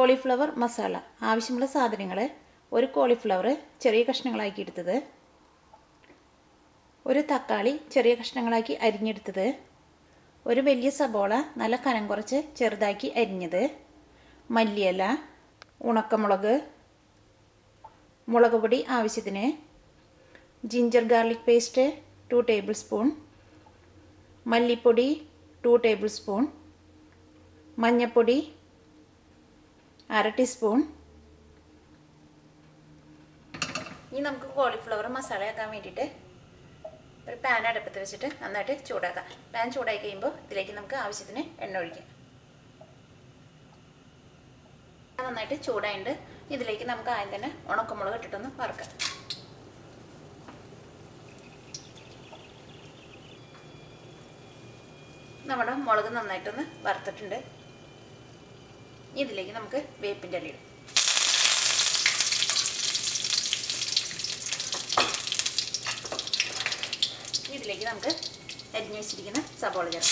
cauliflower masala ആവശ്യമുള്ള സാധനങ്ങൾ ഒരു കോളിഫ്ലവർ ചെറിയ കഷ്ണങ്ങളാക്കി എടുത്തത് ഒരു തക്കാളി ചെറിയ കഷ്ണങ്ങളാക്കി അരിഞ്ഞെടുത്തത് ഒരു വലിയ സബോള നല്ല കനം കുറച്ച് ചെറുതാക്കി അരിഞ്ഞത് മല്ലിയില ഉണക്കമുളക് മുളക് പൊടി ആവശ്യത്തിന് ginger garlic paste two tablespoon മല്ലിപ്പൊടി ടു ടേബിൾ സ്പൂൺ മഞ്ഞൾപ്പൊടി അര ടീസ്പൂൺ ഇനി നമുക്ക് കോളിഫ്ലവർ മസാലയാക്കാൻ വേണ്ടിയിട്ട് ഒരു പാൻ അടുപ്പത്ത് വെച്ചിട്ട് നന്നായിട്ട് ചൂടാക്കാം പാൻ ചൂടായി കഴിയുമ്പോൾ ഇതിലേക്ക് നമുക്ക് ആവശ്യത്തിന് എണ്ണ ഒഴിക്കാം നന്നായിട്ട് ചൂടായിട്ട് ഇതിലേക്ക് നമുക്ക് ആദ്യം തന്നെ ഉണക്കമുളക് ഇട്ടിട്ടൊന്ന് വറുക്കാം നമ്മുടെ മുളക് നന്നായിട്ടൊന്ന് വറുത്തിട്ടുണ്ട് ഇതിലേക്ക് നമുക്ക് വേപ്പിൻ്റെ ഇല ഇടും ഇതിലേക്ക് നമുക്ക് അരിഞ്ഞു വെച്ചിരിക്കുന്ന സബോള ചേർക്കാം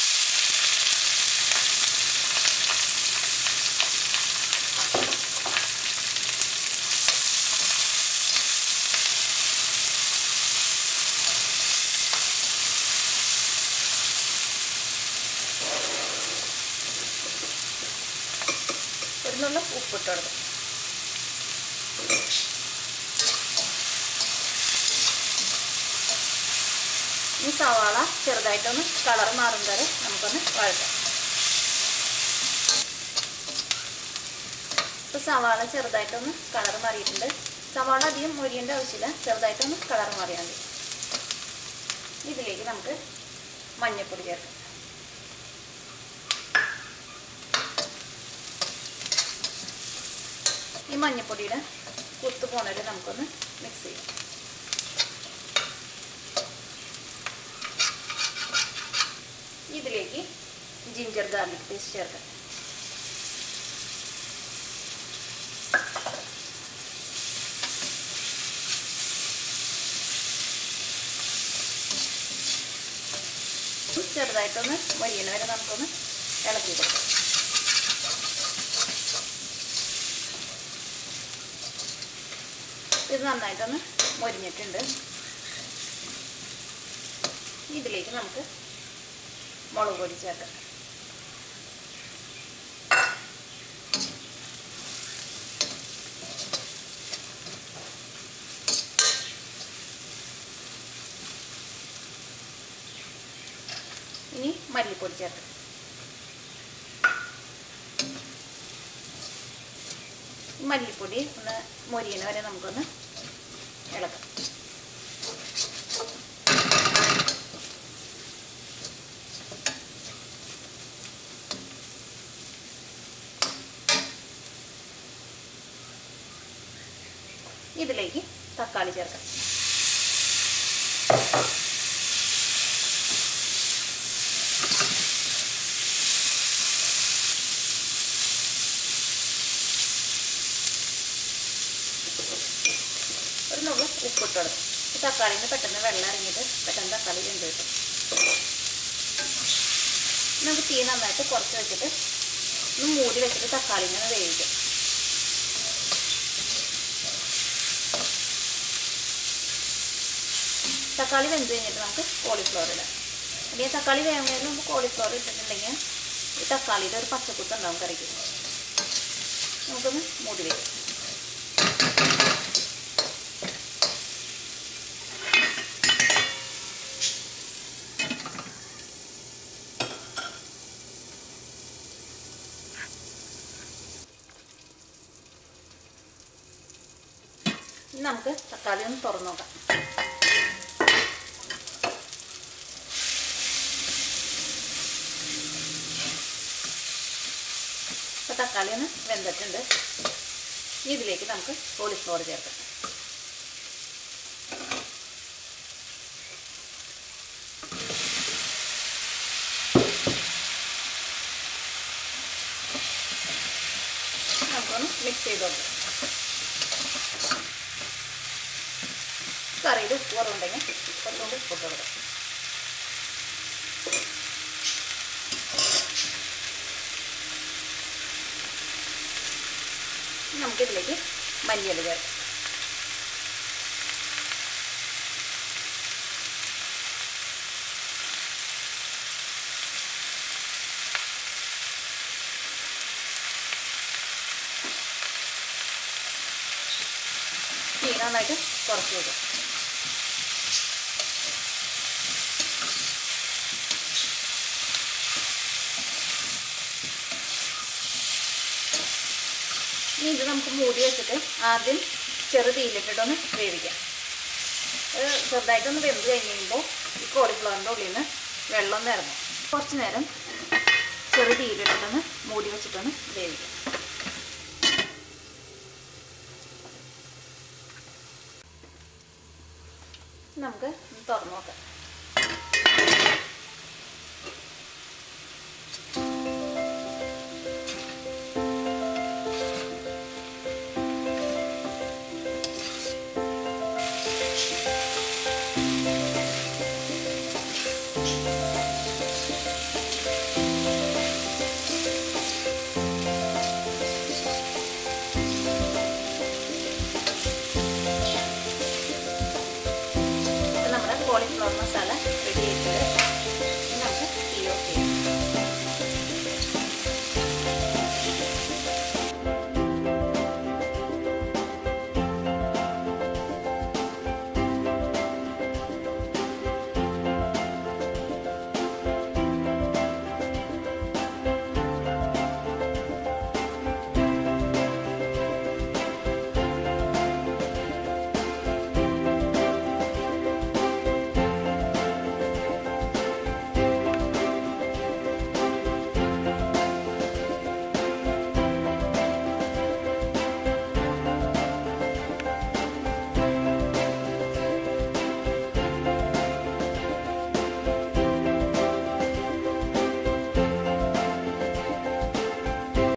ഒരു നുള്ള ഉപ്പിട്ട് കൊടുക്കും ഈ സവാള ചെറുതായിട്ടൊന്ന് കളർ മാറും വരെ നമുക്കൊന്ന് വഴറ്റാം ഇപ്പോൾ സവാള ചെറുതായിട്ടൊന്ന് കളർ മാറിയിട്ടുണ്ട് സവാള അധികം മൊരിയേണ്ട ആവശ്യമില്ല ചെറുതായിട്ടൊന്ന് കളർ മാറിയാൽ മതി ഇതിലേക്ക് നമുക്ക് മഞ്ഞൾപ്പൊടി ചേർക്കാം ഈ മഞ്ഞൾപ്പൊടിയുടെ കുത്തു പോണവരെ നമുക്കൊന്ന് മിക്സ് ചെയ്യാം ഇതിലേക്ക് ജിഞ്ചർ ഗാർലിക് പേസ്റ്റ് ചേർക്കാം ചെറുതായിട്ടൊന്ന് വലിയന വരെ നമുക്കൊന്ന് ഇളക്കി കൊടുക്കാം ഇത് നന്നായിട്ടൊന്ന് മൊരിഞ്ഞിട്ടുണ്ട് ഇതിലേക്ക് നമുക്ക് മുളക് പൊടി ചേർക്കാം ഇനി മല്ലിപ്പൊടി ചേർക്കാം മല്ലിപ്പൊടി ഒന്ന് മൊരിയണ വരെ നമുക്കൊന്ന് ഇളക്കാം ഇതിലേക്ക് തക്കാളി ചേർക്കാം ഒരു നുള്ള ഉപ്പിട്ട് കൊടുക്കും ഈ തക്കാളിയിൽ നിന്ന് പെട്ടെന്ന് വെള്ളം ഇറങ്ങിയിട്ട് പെട്ടെന്ന് തക്കാളി വെന്ത് കിട്ടും നമുക്ക് തീ നന്നായിട്ട് കുറച്ച് വെച്ചിട്ട് ഒന്ന് മൂടി വെച്ചിട്ട് തക്കാളി ഇങ്ങനെ വേവിക്കും തക്കാളി വെന്ത് കഴിഞ്ഞിട്ട് നമുക്ക് കോളിഫ്ലവർ ഇടാം അല്ലെങ്കിൽ തക്കാളി വേവുന്നതിന് നമുക്ക് കോളിഫ്ലവർ ഇട്ടിട്ടുണ്ടെങ്കിൽ ഈ തക്കാളിയുടെ ഒരു പച്ചക്കുത്ത് ഉണ്ടാവും കറിക്ക് നമുക്കൊന്ന് മൂടി വയ്ക്കാം ഇനി നമുക്ക് തക്കാളി ഒന്ന് തുറന്നു നോക്കാം ഇപ്പോൾ തക്കാളി ഒന്ന് വെന്തിട്ടുണ്ട് ഇനി ഇതിലേക്ക് നമുക്ക് കോളിഫ്ലവർ ചേർക്കാം നമുക്കൊന്ന് മിക്സ് ചെയ്ത് കൊടുക്കാം കറിയിൽ ഉപ്പ് കുറവുണ്ടെങ്കിൽ കുറച്ചുകൊണ്ട് ഉപ്പിട്ട് കൊടുക്കാം നമുക്കിതിലേക്ക് മല്ലിയില ചേർക്കാം തീ നന്നായിട്ട് കുറച്ച് വെക്കാം ഇനി ഇത് നമുക്ക് മൂടി വെച്ചിട്ട് ആദ്യം ചെറു തീയിലിട്ടിട്ടൊന്ന് വേവിക്കാം അത് ചെറുതായിട്ടൊന്ന് വെന്ത് കഴിഞ്ഞ് കഴിയുമ്പോൾ ഈ കോളിഫ്ലവറിൻ്റെ ഉള്ളിൽ നിന്ന് വെള്ളം ഒന്ന് ഇറങ്ങും കുറച്ച് നേരം ചെറു തീയിലിട്ടിട്ടൊന്ന് മൂടി വെച്ചിട്ടൊന്ന് വേവിക്കാം നമുക്ക് ഒന്ന് തുറന്ന് നോക്കാം